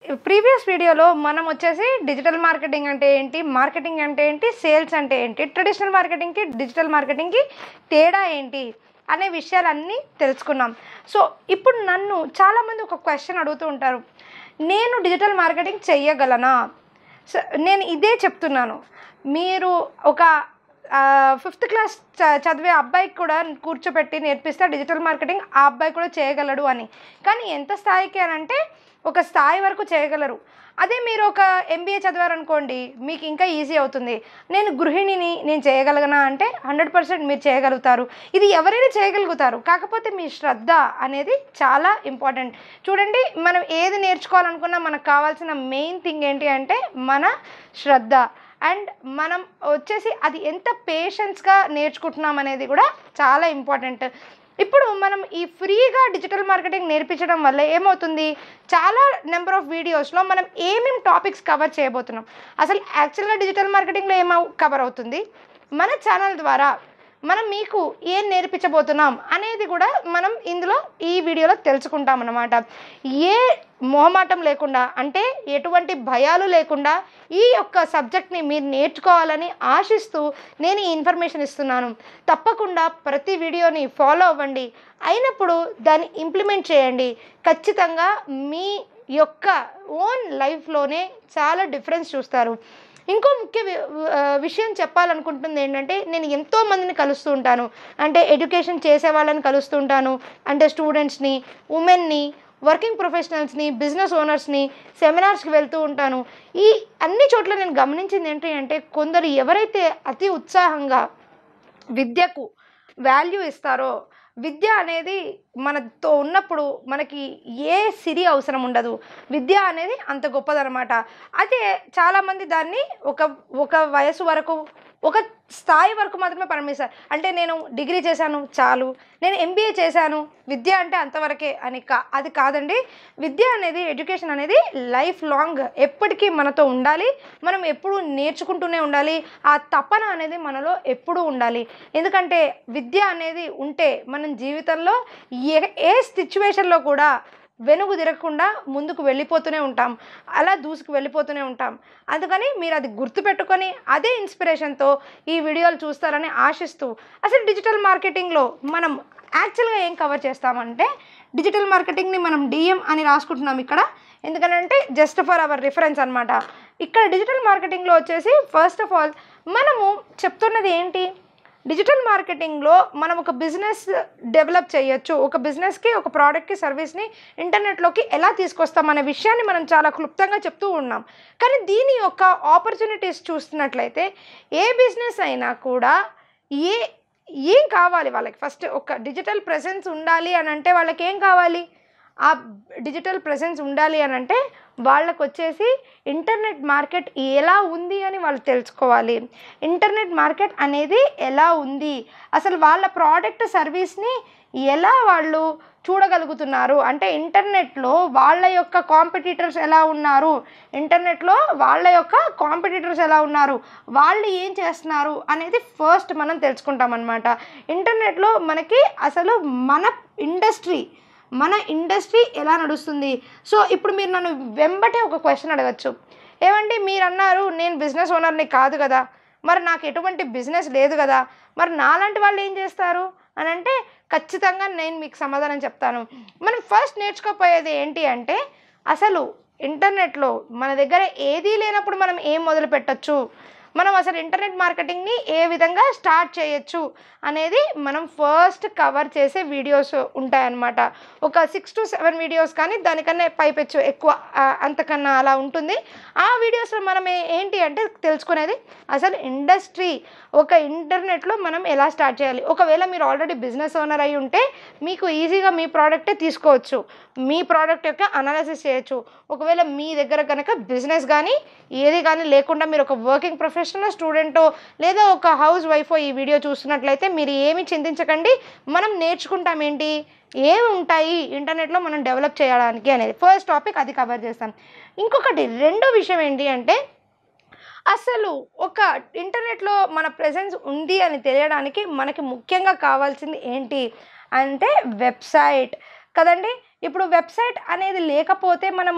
previous వీడియోలో మనం వచ్చేసి డిజిటల్ మార్కెటింగ్ అంటే ఏంటి మార్కెటింగ్ అంటే ఏంటి సేల్స్ అంటే ఏంటి ట్రెడిషనల్ మార్కెటింగ్కి డిజిటల్ మార్కెటింగ్కి తేడా ఏంటి అనే విషయాలన్నీ తెలుసుకున్నాం సో ఇప్పుడు నన్ను చాలామంది ఒక క్వశ్చన్ అడుగుతూ ఉంటారు నేను డిజిటల్ మార్కెటింగ్ చెయ్యగలనా సో నేను ఇదే చెప్తున్నాను మీరు ఒక ఫిఫ్త్ క్లాస్ చ చదివే అబ్బాయికి కూడా కూర్చోబెట్టి నేర్పిస్తే డిజిటల్ మార్కెటింగ్ ఆ అబ్బాయి కూడా చేయగలడు అని కానీ ఎంత స్థాయికి అని అంటే ఒక స్థాయి వరకు చేయగలరు అదే మీరు ఒక ఎంబీఏ చదివారనుకోండి మీకు ఇంకా ఈజీ అవుతుంది నేను గృహిణిని నేను చేయగలగనా అంటే హండ్రెడ్ పర్సెంట్ మీరు చేయగలుగుతారు ఇది ఎవరైనా చేయగలుగుతారు కాకపోతే మీ శ్రద్ధ అనేది చాలా ఇంపార్టెంట్ చూడండి మనం ఏది నేర్చుకోవాలనుకున్నా మనకు కావాల్సిన మెయిన్ థింగ్ ఏంటి అంటే మన శ్రద్ధ అండ్ మనం వచ్చేసి అది ఎంత పేషెన్స్గా నేర్చుకుంటున్నాం అనేది కూడా చాలా ఇంపార్టెంట్ ఇప్పుడు మనం ఈ ఫ్రీగా డిజిటల్ మార్కెటింగ్ నేర్పించడం వల్ల ఏమవుతుంది చాలా నెంబర్ ఆఫ్ వీడియోస్లో మనం ఏమేమి టాపిక్స్ కవర్ చేయబోతున్నాం అసలు యాక్చువల్గా డిజిటల్ మార్కెటింగ్లో ఏమో కవర్ అవుతుంది మన ఛానల్ ద్వారా మనం మీకు ఏం నేర్పించబోతున్నాం అనేది కూడా మనం ఇందులో ఈ వీడియోలో తెలుసుకుంటాం అన్నమాట ఏ మొహమాటం లేకుండా అంటే ఎటువంటి భయాలు లేకుండా ఈ యొక్క సబ్జెక్ట్ని మీరు నేర్చుకోవాలని ఆశిస్తూ నేను ఈ ఇన్ఫర్మేషన్ ఇస్తున్నాను తప్పకుండా ప్రతి వీడియోని ఫాలో అవ్వండి అయినప్పుడు దాన్ని ఇంప్లిమెంట్ చేయండి ఖచ్చితంగా మీ యొక్క ఓన్ లైఫ్లోనే చాలా డిఫరెన్స్ చూస్తారు ఇంకో ముఖ్య వి- ఆ, విషయం చెప్పాలనుకుంటుంది ఏంటంటే నేను ఎంతో మందిని కలుస్తూ ఉంటాను అంటే ఎడ్యుకేషన్ చేసే వాళ్ళని కలుస్తూ ఉంటాను అంటే స్టూడెంట్స్ని ఉమెన్ని వర్కింగ్ ప్రొఫెషనల్స్ని బిజినెస్ ఓనర్స్ని సెమినార్స్కి వెళ్తూ ఉంటాను ఈ అన్ని చోట్ల నేను గమనించింది ఏంటి అంటే కొందరు ఎవరైతే అతి ఉత్సాహంగా విద్యకు వాల్యూ ఇస్తారో విద్య అనేది మనతో ఉన్నప్పుడు మనకి ఏ సిరి అవసరం ఉండదు విద్య అనేది అంత గొప్పదనమాట అదే చాలామంది దాన్ని ఒక ఒక వయసు వరకు ఒక స్థాయి వరకు మాత్రమే పరిమిస్తారు అంటే నేను డిగ్రీ చేశాను చాలు నేను ఎంబీఏ చేశాను విద్య అంటే అంతవరకే అని కా అది కాదండి విద్య అనేది ఎడ్యుకేషన్ అనేది లైఫ్ లాంగ్ ఎప్పటికీ మనతో ఉండాలి మనం ఎప్పుడు నేర్చుకుంటూనే ఉండాలి ఆ తపన అనేది మనలో ఎప్పుడూ ఉండాలి ఎందుకంటే విద్య అనేది ఉంటే మనం జీవితంలో ఏ ఏ సిచ్యువేషన్లో కూడా వెనుగు తిరగకుండా ముందుకు వెళ్ళిపోతూనే ఉంటాం అలా దూసుకు వెళ్ళిపోతూనే ఉంటాం అందుకని మీరు అది గుర్తుపెట్టుకొని అదే ఇన్స్పిరేషన్తో ఈ వీడియోలు చూస్తారని ఆశిస్తూ అసలు డిజిటల్ మార్కెటింగ్లో మనం యాక్చువల్గా ఏం కవర్ చేస్తామంటే డిజిటల్ మార్కెటింగ్ని మనం డిఎం అని రాసుకుంటున్నాం ఇక్కడ ఎందుకంటే జస్ట్ ఫర్ అవర్ రిఫరెన్స్ అనమాట ఇక్కడ డిజిటల్ మార్కెటింగ్లో వచ్చేసి ఫస్ట్ ఆఫ్ ఆల్ మనము చెప్తున్నది ఏంటి డిజిటల్ మార్కెటింగ్లో మనం ఒక బిజినెస్ డెవలప్ చేయొచ్చు ఒక బిజినెస్కి ఒక ప్రోడక్ట్కి సర్వీస్ని ఇంటర్నెట్లోకి ఎలా తీసుకొస్తాం అనే విషయాన్ని మనం చాలా క్లుప్తంగా చెప్తూ ఉన్నాం కానీ దీని యొక్క ఆపర్చునిటీస్ చూస్తున్నట్లయితే ఏ బిజినెస్ అయినా కూడా ఏ ఏం కావాలి వాళ్ళకి ఫస్ట్ ఒక డిజిటల్ ప్రెసెన్స్ ఉండాలి అని అంటే వాళ్ళకి ఏం కావాలి ఆ డిజిటల్ ప్రెసెన్స్ ఉండాలి అని అంటే వాళ్ళకు వచ్చేసి ఇంటర్నెట్ మార్కెట్ ఎలా ఉంది అని వాళ్ళు తెలుసుకోవాలి ఇంటర్నెట్ మార్కెట్ అనేది ఎలా ఉంది అసలు వాళ్ళ ప్రోడక్ట్ సర్వీస్ని ఎలా వాళ్ళు చూడగలుగుతున్నారు అంటే ఇంటర్నెట్లో వాళ్ళ యొక్క కాంపిటీటర్స్ ఎలా ఉన్నారు ఇంటర్నెట్లో వాళ్ళ యొక్క కాంపిటీటర్స్ ఎలా ఉన్నారు వాళ్ళు ఏం చేస్తున్నారు అనేది ఫస్ట్ మనం తెలుసుకుంటాం అనమాట ఇంటర్నెట్లో మనకి అసలు మన ఇండస్ట్రీ మన ఇండస్ట్రీ ఎలా నడుస్తుంది సో ఇప్పుడు మీరు నన్ను వెంబటే ఒక క్వశ్చన్ అడగచ్చు ఏమండి మీరు అన్నారు నేను బిజినెస్ ఓనర్ని కాదు కదా మరి నాకు ఎటువంటి బిజినెస్ లేదు కదా మరి నాలాంటి వాళ్ళు ఏం చేస్తారు అని అంటే ఖచ్చితంగా నేను మీకు సమాధానం చెప్తాను మనం ఫస్ట్ నేర్చుకోపోయేది ఏంటి అంటే అసలు ఇంటర్నెట్లో మన దగ్గర ఏదీ లేనప్పుడు మనం ఏం మొదలు పెట్టచ్చు మనం అసలు ఇంటర్నెట్ మార్కెటింగ్ని ఏ విధంగా స్టార్ట్ చేయొచ్చు అనేది మనం ఫస్ట్ కవర్ చేసే వీడియోస్ ఉంటాయన్నమాట ఒక సిక్స్ టు సెవెన్ వీడియోస్ కానీ దానికన్నా పైపెచ్చు ఎక్కువ ఆ, అంతకన్నా అలా ఉంటుంది ఆ వీడియోస్లో మనం ఏ- ఏంటి అంటే తెలుసుకునేది అసలు ఇండస్ట్రీ ఒక ఇంటర్నెట్లో మనం ఎలా స్టార్ట్ చేయాలి ఒకవేళ మీరు ఆల్రెడీ బిజినెస్ ఓనర్ అయి ఉంటే మీకు ఈజీగా మీ ప్రోడక్టే తీసుకోవచ్చు మీ ప్రోడక్ట్ యొక్క అనాలిసిస్ చేయొచ్చు ఒకవేళ మీ దగ్గర కనుక బిజినెస్ కానీ ఏది కానీ లేకుండా మీరు ఒక వర్కింగ్ ప్రొఫెషనల్ స్టూడెంటో లేదా ఒక హౌస్ వైఫో ఈ వీడియో చూస్తున్నట్లయితే మీరు ఏమి చింతించకండి మనం నేర్చుకుంటాం ఏంటి ఏమి ఉంటాయి ఇంటర్నెట్లో మనం డెవలప్ చేయడానికి అనేది ఫస్ట్ టాపిక్ అది కవర్ చేస్తాం ఇంకొకటి రెండో విషయం ఏంటి అంటే అసలు ఒక ఇంటర్నెట్లో మన ప్రెజెన్స్ ఉంది అని తెలియడానికి మనకి ముఖ్యంగా కావాల్సింది ఏంటి అంటే వెబ్సైట్ కదండి ఇప్పుడు వెబ్సైట్ అనేది లేకపోతే మనము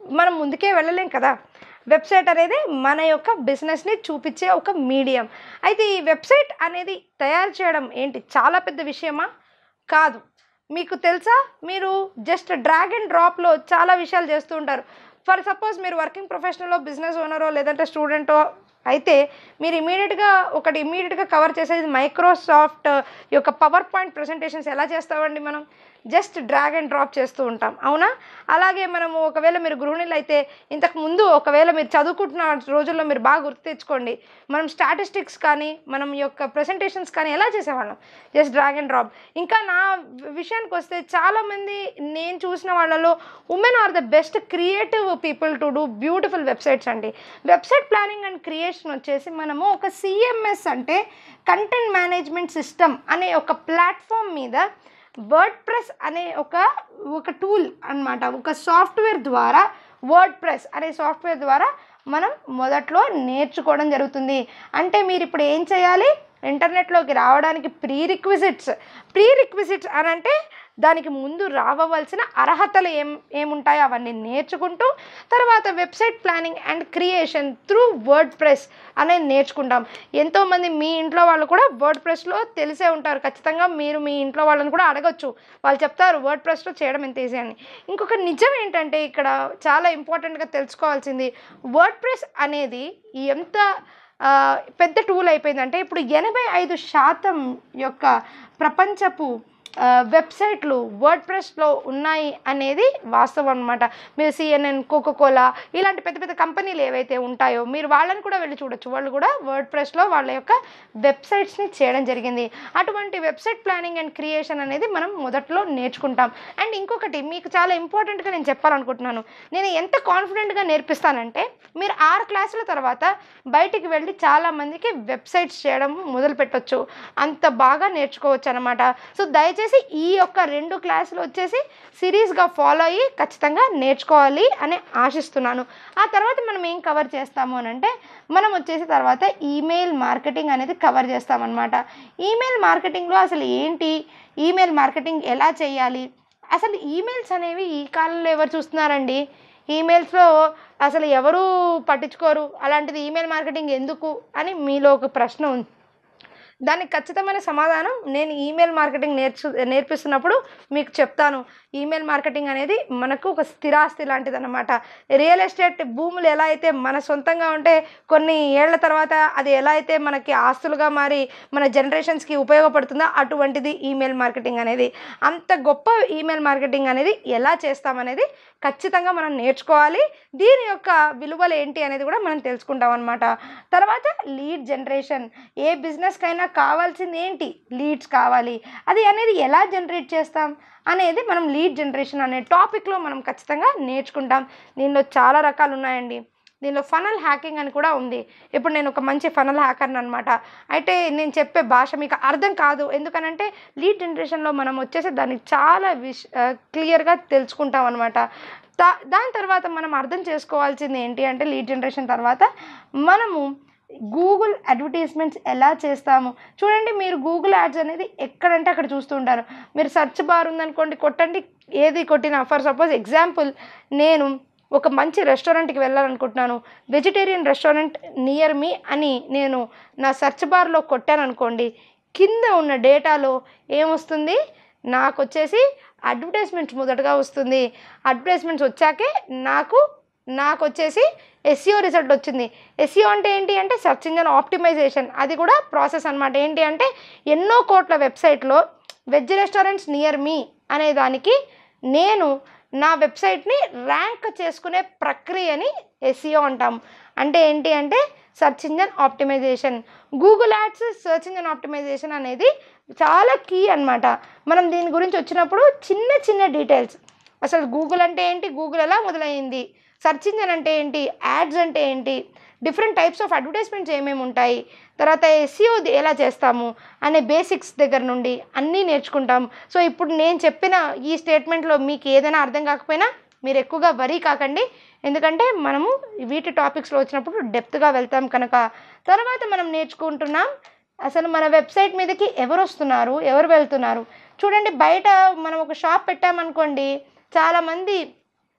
మనం ముందుకే వెళ్ళలేం కదా వెబ్సైట్ అనేది మన యొక్క బిజినెస్ని చూపించే ఒక మీడియం అయితే ఈ వెబ్సైట్ అనేది తయారు చేయడం ఏంటి చాలా పెద్ద విషయమా కాదు మీకు తెలుసా మీరు జస్ట్ డ్రాగ్ అండ్ డ్రాప్లో చాలా విషయాలు చేస్తూ ఉంటారు ఫర్ సపోజ్ మీరు వర్కింగ్ ప్రొఫెషనల్లో బిజినెస్ ఓనరో లేదంటే స్టూడెంటో అయితే మీరు ఇమీడియట్గా ఒకటి ఇమీడియట్గా కవర్ చేసేది మైక్రోసాఫ్ట్ యొక్క పవర్ పాయింట్ ప్రజెంటేషన్స్ ఎలా చేస్తామండి మనం జస్ట్ డ్రాగ్ అండ్ డ్రాప్ చేస్తూ ఉంటాం అవునా అలాగే మనము ఒకవేళ మీరు గృహిణులు అయితే ఇంతకు ముందు ఒకవేళ మీరు చదువుకుంటున్న రోజుల్లో మీరు బాగా గుర్తు తెచ్చుకోండి మనం స్టాటిస్టిక్స్ కానీ మనం ఈ యొక్క ప్రజెంటేషన్స్ కానీ ఎలా చేసేవాళ్ళం జస్ట్ డ్రాగ్ అండ్ డ్రాప్ ఇంకా నా విషయానికి వస్తే చాలామంది నేను చూసిన వాళ్ళలో women are the best creative people to do beautiful websites అండి వెబ్సైట్ ప్లానింగ్ అండ్ క్రియేషన్ వచ్చేసి మనము ఒక సిఎంఎస్ అంటే కంటెంట్ మేనేజ్మెంట్ సిస్టమ్ అనే ఒక ప్లాట్ఫామ్ మీద వర్డ్ ప్రెస్ అనే ఒక ఒక టూల్ అన్నమాట ఒక సాఫ్ట్వేర్ ద్వారా వర్డ్ ప్రెస్ అనే సాఫ్ట్వేర్ ద్వారా మనం మొదట్లో నేర్చుకోవడం జరుగుతుంది అంటే మీరు ఇప్పుడు ఏం చేయాలి ఇంటర్నెట్లోకి రావడానికి ప్రీ రిక్విజిట్స్ ప్రీ రిక్విజిట్స్ అని అంటే దానికి ముందు రావవలసిన అర్హతలు ఏం ఏముంటాయో అవన్నీ నేర్చుకుంటూ తర్వాత website planning and creation through WordPress అనేది నేర్చుకుంటాం ఎంతోమంది మీ ఇంట్లో వాళ్ళు కూడా వర్డ్ ప్రెస్లో తెలిసే ఉంటారు ఖచ్చితంగా మీరు మీ ఇంట్లో వాళ్ళని కూడా అడగొచ్చు వాళ్ళు చెప్తారు వర్డ్ ప్రెస్లో చేయడం ఎంత ఈజీ అని ఇంకొక నిజం ఏంటంటే ఇక్కడ చాలా ఇంపార్టెంట్గా తెలుసుకోవాల్సింది వర్డ్ ప్రెస్ అనేది ఎంత ఆ, పెద్ద టూల్ అయిపోయిందంటే ఇప్పుడు ఎనభై ఐదు శాతం యొక్క ప్రపంచపు ఆ, వెబ్సైట్లు వర్డ్ ప్రెస్లో ఉన్నాయి అనేది వాస్తవం అనమాట మీరు సిఎన్ఎన్ కోకోకోలా ఇలాంటి పెద్ద పెద్ద కంపెనీలు ఏవైతే ఉంటాయో మీరు వాళ్ళని కూడా వెళ్ళి చూడొచ్చు వాళ్ళు కూడా వర్డ్ ప్రెస్లో వాళ్ళ యొక్క వెబ్సైట్స్ని చేయడం జరిగింది అటువంటి వెబ్సైట్ ప్లానింగ్ అండ్ క్రియేషన్ అనేది మనం మొదట్లో నేర్చుకుంటాం అండ్ ఇంకొకటి మీకు చాలా ఇంపార్టెంట్గా నేను చెప్పాలనుకుంటున్నాను నేను ఎంత కాన్ఫిడెంట్గా నేర్పిస్తానంటే మీరు ఆరు క్లాసుల తర్వాత బయటికి వెళ్ళి చాలామందికి వెబ్సైట్స్ చేయడం మొదలు పెట్టొచ్చు అంత బాగా నేర్చుకోవచ్చు అనమాట సో దయచేసి ఈ యొక్క రెండు క్లాసులు వచ్చేసి సిరీస్గా ఫాలో అయ్యి ఖచ్చితంగా నేర్చుకోవాలి అని ఆశిస్తున్నాను ఆ తర్వాత మనం ఏం కవర్ చేస్తాము అని అంటే మనం వచ్చేసి తర్వాత ఈమెయిల్ మార్కెటింగ్ అనేది కవర్ చేస్తామన్నమాట ఈమెయిల్ మార్కెటింగ్లో అసలు ఏంటి ఈమెయిల్ మార్కెటింగ్ ఎలా చేయాలి అసలు ఈమెయిల్స్ అనేవి ఈ కాలంలో ఎవరు చూస్తున్నారండి ఈమెయిల్స్లో అసలు ఎవరు పట్టించుకోరు అలాంటిది ఈమెయిల్ మార్కెటింగ్ ఎందుకు అని మీలో ఒక ప్రశ్న ఉంది దానికి ఖచ్చితమైన సమాధానం నేను ఈమెయిల్ మార్కెటింగ్ నేర్చు నేర్పిస్తున్నప్పుడు మీకు చెప్తాను ఈమెయిల్ మార్కెటింగ్ అనేది మనకు ఒక స్థిరాస్తి లాంటిది అనమాట రియల్ ఎస్టేట్ భూములు ఎలా అయితే మన సొంతంగా ఉంటే కొన్ని ఏళ్ల తర్వాత అది ఎలా అయితే మనకి ఆస్తులుగా మారి మన జనరేషన్స్కి ఉపయోగపడుతుందో అటువంటిది ఈమెయిల్ మార్కెటింగ్ అనేది అంత గొప్ప ఈమెయిల్ మార్కెటింగ్ అనేది ఎలా చేస్తామనేది ఖచ్చితంగా మనం నేర్చుకోవాలి దీని యొక్క విలువలు ఏంటి అనేది కూడా మనం తెలుసుకుంటాం అనమాట తర్వాత లీడ్ జనరేషన్ ఏ బిజినెస్కైనా కావాల్సింది ఏంటి లీడ్స్ కావాలి అది అనేది ఎలా జనరేట్ చేస్తాం అనేది మనం లీడ్ జనరేషన్ అనే టాపిక్లో మనం ఖచ్చితంగా నేర్చుకుంటాం దీనిలో చాలా రకాలు ఉన్నాయండి దీనిలో ఫనల్ హ్యాకింగ్ అని కూడా ఉంది ఇప్పుడు నేను ఒక మంచి ఫనల్ హ్యాకర్ని అనమాట అయితే నేను చెప్పే భాష మీకు అర్థం కాదు ఎందుకనంటే లీడ్ జనరేషన్లో మనం వచ్చేసి దాన్ని చాలా విష్ క్లియర్గా తెలుసుకుంటాం అనమాట దా దాని తర్వాత మనం అర్థం చేసుకోవాల్సింది ఏంటి అంటే లీడ్ జనరేషన్ తర్వాత మనము గూగుల్ అడ్వర్టైజ్మెంట్స్ ఎలా చేస్తాము చూడండి మీరు గూగుల్ యాడ్స్ అనేది ఎక్కడంటే అక్కడ చూస్తూ ఉంటారు మీరు సెర్చ్ బార్ ఉందనుకోండి కొట్టండి ఏది కొట్టినా ఫర్ సపోజ్ ఎగ్జాంపుల్ నేను ఒక మంచి రెస్టారెంట్కి వెళ్ళాలనుకుంటున్నాను వెజిటేరియన్ రెస్టారెంట్ నియర్ మీ అని నేను నా సెర్చ్ బార్లో కొట్టాను అనుకోండి కింద ఉన్న డేటాలో ఏమొస్తుంది నాకు వచ్చేసి అడ్వర్టైజ్మెంట్స్ మొదటగా వస్తుంది అడ్వర్టైజ్మెంట్స్ వచ్చాకే నాకు నాకు వచ్చేసి ఎస్ఈఓ రిజల్ట్ వచ్చింది ఎస్ఈఓ అంటే ఏంటి అంటే సెర్చ్ ఇంజన్ ఆప్టిమైజేషన్ అది కూడా ప్రాసెస్ అనమాట ఏంటి అంటే ఎన్నో కోట్ల వెబ్సైట్లో వెజ్ రెస్టారెంట్స్ నియర్ మీ అనే దానికి నేను నా వెబ్సైట్ని ర్యాంక్ చేసుకునే ప్రక్రియని ఎస్ఈఓ అంటాం అంటే ఏంటి అంటే search engine optimisation Google ads search engine optimisation అనేది చాలా కీ అన్నమాట మనం దీని గురించి వచ్చినప్పుడు చిన్న చిన్న డీటెయిల్స్ అసలు గూగుల్ అంటే ఏంటి గూగుల్ ఎలా మొదలైంది సెర్చ్ ఇంజన్ అంటే ఏంటి యాడ్స్ అంటే ఏంటి డిఫరెంట్ టైప్స్ ఆఫ్ అడ్వర్టైజ్మెంట్స్ ఏమేమి ఉంటాయి తర్వాత ఎస్ఈఓ ఎలా చేస్తాము అనే బేసిక్స్ దగ్గర నుండి అన్నీ నేర్చుకుంటాం సో ఇప్పుడు నేను చెప్పిన ఈ స్టేట్మెంట్లో మీకు ఏదైనా అర్థం కాకపోయినా మీరు ఎక్కువగా వరీ కాకండి ఎందుకంటే మనము వీటి టాపిక్స్లో వచ్చినప్పుడు డెప్త్గా వెళ్తాం కనుక తర్వాత మనం నేర్చుకుంటున్నాం అసలు మన వెబ్సైట్ మీదకి ఎవరు వస్తున్నారు ఎవరు వెళ్తున్నారు చూడండి బయట మనం ఒక షాప్ పెట్టామనుకోండి చాలామంది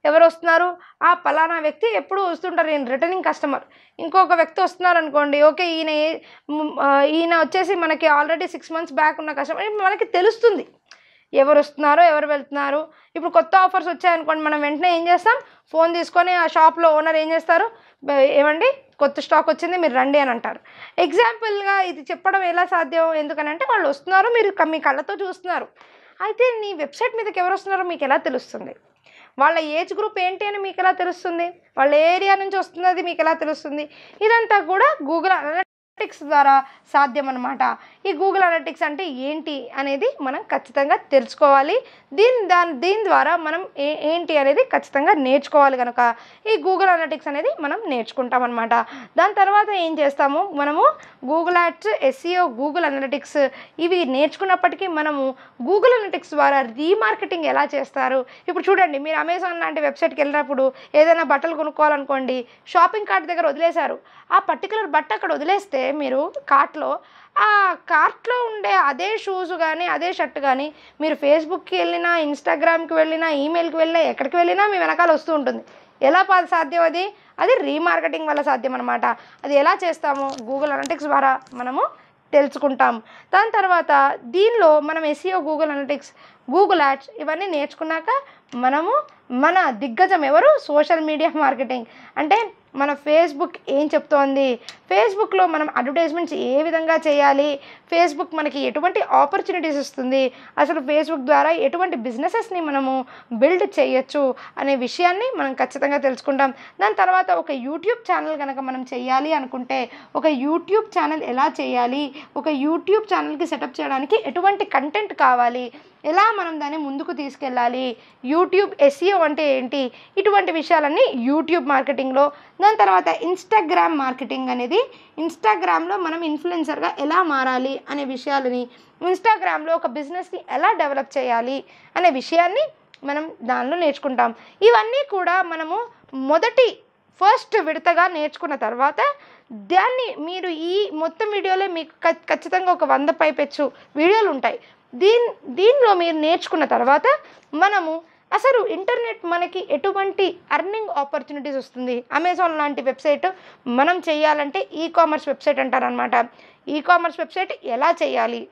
ఎవరు వస్తున్నారు ఆ పలానా వ్యక్తి ఎప్పుడు వస్తుంటారు ఈయన రిటర్నింగ్ కస్టమర్ ఇంకొక వ్యక్తి వస్తున్నారు అనుకోండి ఓకే ఈయన ఏ- మ్, ఆ, ఈయన వచ్చేసి మనకి ఆల్రెడీ సిక్స్ మంత్స్ బ్యాక్ ఉన్న కస్టమర్ మనకి తెలుస్తుంది ఎవరు వస్తున్నారో ఎవరు వెళ్తున్నారు ఇప్పుడు కొత్త ఆఫర్స్ వచ్చాయనుకోండి మనం వెంటనే ఏం చేస్తాం ఫోన్ తీసుకొని ఆ షాప్లో ఓనర్ ఏం చేస్తారు "బ- ఏమండి కొత్త స్టాక్ వచ్చింది మీరు రండి అని అంటారు ఎగ్జాంపుల్గా ఇది చెప్పడం ఎలా సాధ్యం ఎందుకనంటే వాళ్ళు వస్తున్నారు మీరు క- మీ కళ్ళతో చూస్తున్నారు అయితే నీ వెబ్సైట్ మీదకి ఎవరు వస్తున్నారో మీకు ఎలా తెలుస్తుంది వాళ్ళ ఏజ్ గ్రూప్ ఏంటి అని మీకు ఎలా తెలుస్తుంది వాళ్ళ ఏరియా నుంచి వస్తున్నది మీకు ఎలా తెలుస్తుంది ఇదంతా కూడా గూగుల్ అనలిటిక్స్ ద్వారా సాధ్యం అనమాట ఈ గూగుల్ అనలిటిక్స్ అంటే ఏంటి అనేది మనం ఖచ్చితంగా తెలుసుకోవాలి దీని దాని దీని ద్వారా మనం ఏ ఏంటి అనేది ఖచ్చితంగా నేర్చుకోవాలి కనుక ఈ గూగుల్ అనలిటిక్స్ అనేది మనం నేర్చుకుంటాం అనమాట దాని తర్వాత ఏం చేస్తాము మనము Google ads SEO Google analytics ఇవి నేర్చుకున్నప్పటికీ మనము గూగుల్ అనలిటిక్స్ ద్వారా రీమార్కెటింగ్ ఎలా చేస్తారు ఇప్పుడు చూడండి మీరు అమెజాన్ లాంటి వెబ్సైట్కి వెళ్ళినప్పుడు ఏదైనా బట్టలు కొనుక్కోవాలనుకోండి షాపింగ్ కార్ట్ దగ్గర వదిలేశారు ఆ పర్టికులర్ బట్ట అక్కడ వదిలేస్తే మీరు కార్ట్లో ఆ కార్ట్లో ఉండే అదే షూస్ కానీ అదే షర్ట్ కానీ మీరు ఫేస్బుక్కి వెళ్ళినా ఇన్స్టాగ్రామ్కి వెళ్ళినా ఈమెయిల్కి వెళ్ళినా ఎక్కడికి వెళ్ళినా మీ వెనకాల వస్తూ ఉంటుంది ఎలా పా- సాధ్యం అది అది రీమార్కెటింగ్ వల్ల సాధ్యం అనమాట అది ఎలా చేస్తాము గూగుల్ అనలిటిక్స్ ద్వారా మనము తెలుసుకుంటాం దాని తర్వాత దీనిలో మనం SEO Google analytics Google ads ఇవన్నీ నేర్చుకున్నాక మనము మన దిగ్గజం ఎవరు సోషల్ మీడియా మార్కెటింగ్ అంటే మన ఫేస్బుక్ ఏం చెప్తోంది ఫేస్బుక్లో మనం అడ్వర్టైజ్మెంట్స్ ఏ విధంగా చేయాలి ఫేస్బుక్ మనకి ఎటువంటి ఆపర్చునిటీస్ ఇస్తుంది అసలు ఫేస్బుక్ ద్వారా ఎటువంటి బిజినెసెస్ని మనము బిల్డ్ చేయొచ్చు అనే విషయాన్ని మనం ఖచ్చితంగా తెలుసుకుంటాం దాని తర్వాత ఒక యూట్యూబ్ ఛానల్ కనుక మనం చేయాలి అనుకుంటే ఒక యూట్యూబ్ ఛానల్ ఎలా చేయాలి ఒక యూట్యూబ్ ఛానల్కి సెటప్ చేయడానికి ఎటువంటి కంటెంట్ కావాలి ఎలా మనం దాన్ని ముందుకు తీసుకెళ్ళాలి యూట్యూబ్ ఎస్ఈఓ అంటే ఏంటి ఇటువంటి విషయాలన్నీ యూట్యూబ్ మార్కెటింగ్లో దాని తర్వాత ఇన్స్టాగ్రామ్ మార్కెటింగ్ అనేది ఇన్స్టాగ్రామ్లో మనం ఇన్ఫ్లుయెన్సర్గా ఎలా మారాలి అనే విషయాలని ఇన్స్టాగ్రామ్లో ఒక బిజినెస్ని ఎలా డెవలప్ చేయాలి అనే విషయాన్ని మనం దానిలో నేర్చుకుంటాం ఇవన్నీ కూడా మనము మొదటి ఫస్ట్ విడతగా నేర్చుకున్న తర్వాత దాన్ని మీరు ఈ మొత్తం వీడియోలో మీకు ఖ- ఖచ్చితంగా ఒక వంద పైపెచ్చు వీడియోలు ఉంటాయి దీన్ దీనిలో మీరు నేర్చుకున్న తర్వాత మనము అసలు ఇంటర్నెట్ మనకి ఎటువంటి అర్నింగ్ ఆపర్చునిటీస్ వస్తుంది అమెజాన్ లాంటి వెబ్సైట్ మనం చేయాలంటే ఈ కామర్స్ వెబ్సైట్ అంటారనమాట ఈ కామర్స్ వెబ్సైట్ ఎలా చేయాలి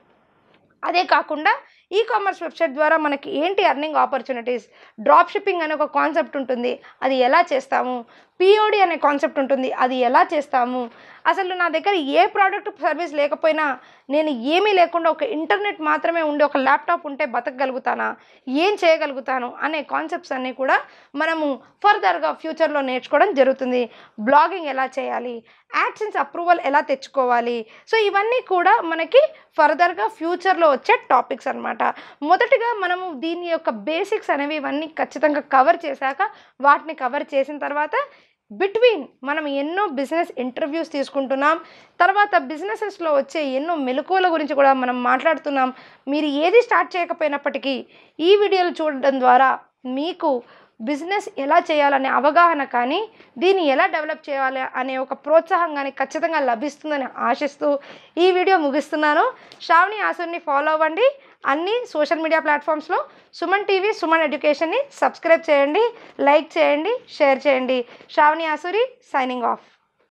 అదే కాకుండా ఈ కామర్స్ వెబ్సైట్ ద్వారా మనకి ఏంటి అర్నింగ్ ఆపర్చునిటీస్ డ్రాప్ షిప్పింగ్ అనే ఒక కాన్సెప్ట్ ఉంటుంది అది ఎలా చేస్తాము పిఓడి అనే కాన్సెప్ట్ ఉంటుంది అది ఎలా చేస్తాము అసలు నా దగ్గర ఏ ప్రోడక్ట్ సర్వీస్ లేకపోయినా నేను ఏమీ లేకుండా ఒక ఇంటర్నెట్ మాత్రమే ఉండి ఒక ల్యాప్టాప్ ఉంటే బతకగలుగుతానా ఏం చేయగలుగుతాను అనే కాన్సెప్ట్స్ అన్నీ కూడా మనము ఫర్దర్గా ఫ్యూచర్లో నేర్చుకోవడం జరుగుతుంది బ్లాగింగ్ ఎలా చేయాలి యాడ్సెన్స్ అప్రూవల్ ఎలా తెచ్చుకోవాలి సో ఇవన్నీ కూడా మనకి ఫర్దర్గా ఫ్యూచర్లో వచ్చే టాపిక్స్ అన్నమాట మొదటిగా మనము దీని యొక్క బేసిక్స్ అనేవి ఇవన్నీ ఖచ్చితంగా కవర్ చేశాక వాటిని కవర్ చేసిన తర్వాత బిట్వీన్ మనం ఎన్నో బిజినెస్ ఇంటర్వ్యూస్ తీసుకుంటున్నాం తర్వాత బిజినెసెస్లో వచ్చే ఎన్నో మెలకువల గురించి కూడా మనం మాట్లాడుతున్నాం మీరు ఏది స్టార్ట్ చేయకపోయినప్పటికీ ఈ వీడియోలు చూడడం ద్వారా మీకు బిజినెస్ ఎలా చేయాలనే అవగాహన కానీ దీన్ని ఎలా డెవలప్ చేయాలి అనే ఒక ప్రోత్సాహం కానీ ఖచ్చితంగా లభిస్తుందని ఆశిస్తూ ఈ వీడియో ముగిస్తున్నాను శ్రావణి ఆసుని ఫాలో అవ్వండి అన్ని సోషల్ మీడియా ప్లాట్ఫామ్స్లో సుమన్ టీవీ సుమన్ ఎడ్యుకేషన్ని సబ్స్క్రైబ్ చేయండి లైక్ చేయండి షేర్ చేయండి శ్రావణి ఆసురి సైనింగ్ ఆఫ్